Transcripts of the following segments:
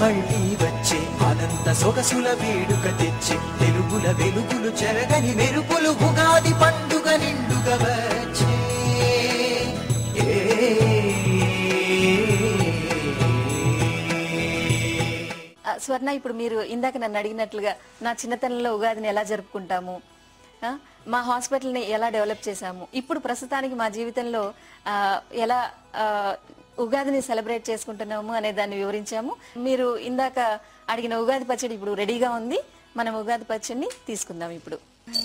మళ్ళీ వచ్చే అనంత సొగసుల వేడుక తెచ్చే తెలుగుల వెలుగులు చెరగని మెరుపులు ఉగాది పండుగ నిండుగా వచ్చే ఆ, స్వర్ణ ఇప్పుడు మీరు ఇందాక నన్ను అడిగినట్లుగా నా చిన్నతనంలో ఉగాదిని ఎలా జరుపుకుంటాము ఆ, మా హాస్పిటల్ని ఎలా డెవలప్ చేశాము ఇప్పుడు ప్రస్తుతానికి మా జీవితంలో ఆ, ఎలా ఆ, ఉగాదిని సెలబ్రేట్ చేసుకుంటున్నాము అనే దాన్ని వివరించాము మీరు ఇందాక అడిగిన ఉగాది పచ్చడి ఇప్పుడు రెడీగా ఉంది మనం ఉగాది పచ్చడిని తీసుకుందాం ఇప్పుడు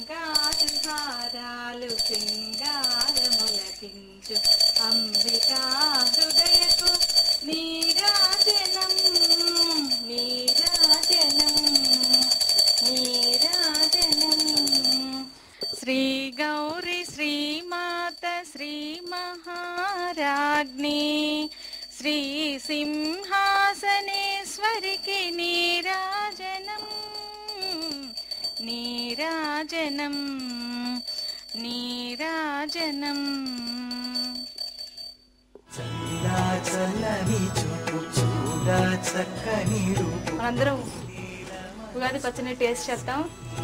హారాలు సింగారములకించు అంబికా హృదయకు నీరాజనం నీరాజనం నీరాజనం శ్రీ గౌరి శ్రీమాత శ్రీ మహారాజ్ఞి శ్రీ సింహాసనేశ్వరికి నీరాజనం నీరాజనం నీరాజనం చల్లా చల్లని చూపు చూడా చక్కని రూపు మనందరం ఉగాది పచ్చని టేస్ట్ చేస్తాం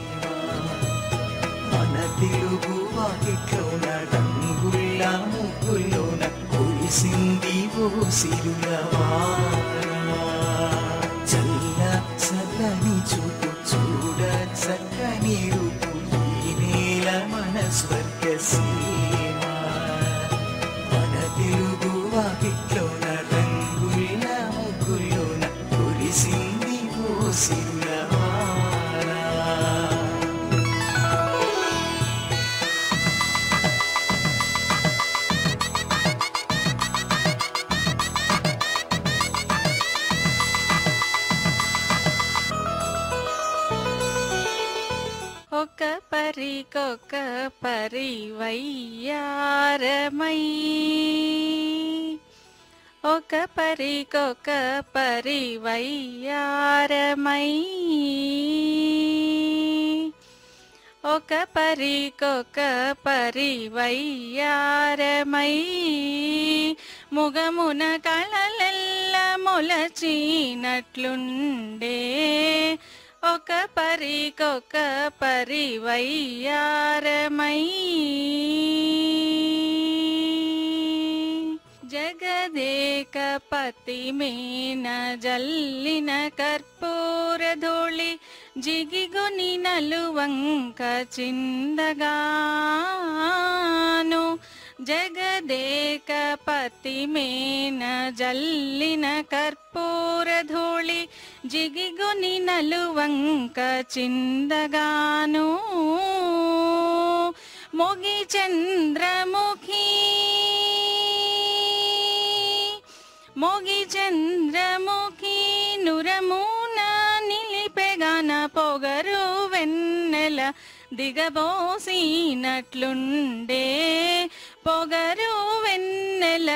మన తెలుగు వాకిట్లోన రంగుల ముగ్గుల్లోన కురిసింది ఓ సిరులవాన చల్ల చల్లని చూపు చూడ చక్కని రూపు ఈ నేల మన స్వర్గ సీమ మన తెలుగు వాకిట్లోన రంగుల ముగ్గుల్లోన కురిసింది ఓ సిరులవాన ఒక పరికొక పరి వయ్యారమై ఒక పరికొక పరి వయ్యారమై ఒక పరికొక పరి వయ్యారమై ముగమున కళలెల్ల మొలచినట్లుండే ఒక పరికొక పరి వయ్యారమై జగదేక పతిమేన జల్లిన కర్పూర ధూళి జిగిగుని నలువంక చిందగాను జగదేక పతిమేన జల్లిన కర్పూర ధూళి జిగిగుని నలువంక చిందగాను మొగి చంద్రముఖి మొగి చంద్రముఖి నురమున నిలిపెగాన పొగరు వెన్నెల దిగబోసినట్లుండే పొగరు వెన్నెల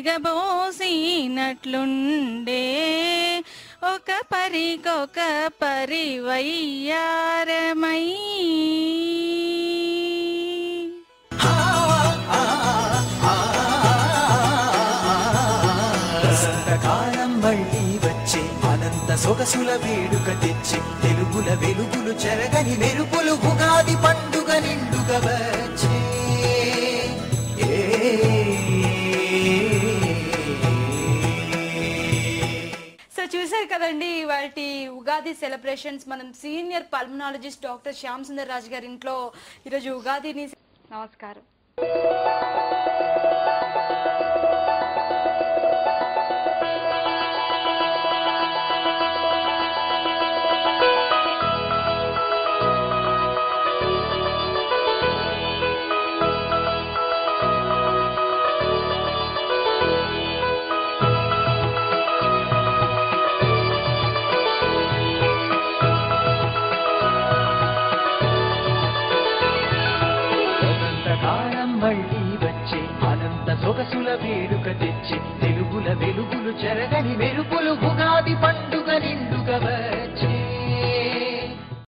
దిగబోసినట్లుండే ఒక పరికొక పరి వయ్యారమై వసంతకాలం మళ్ళీ వచ్చే అనంత సొగసుల వేడుక తెచ్చే తెలుగుల వెలుగులు చెరగని మెరుపులు ఉగాది పండుగ నిండుగా వచ్చే సో చూశారు కదండి వాటి ఉగాది సెలబ్రేషన్స్ మనం senior pulmonologist doctor Shyam Sundar Raju గారి ఇంట్లో ఈరోజు ఉగాదిని నమస్కారం వసంతకాలం మళ్ళీ వచ్చే అనంత సొగసుల వేడుక తెచ్చే తెలుగుల వెలుగులు చెరగని మెరుపులు ఉగాది పండుగ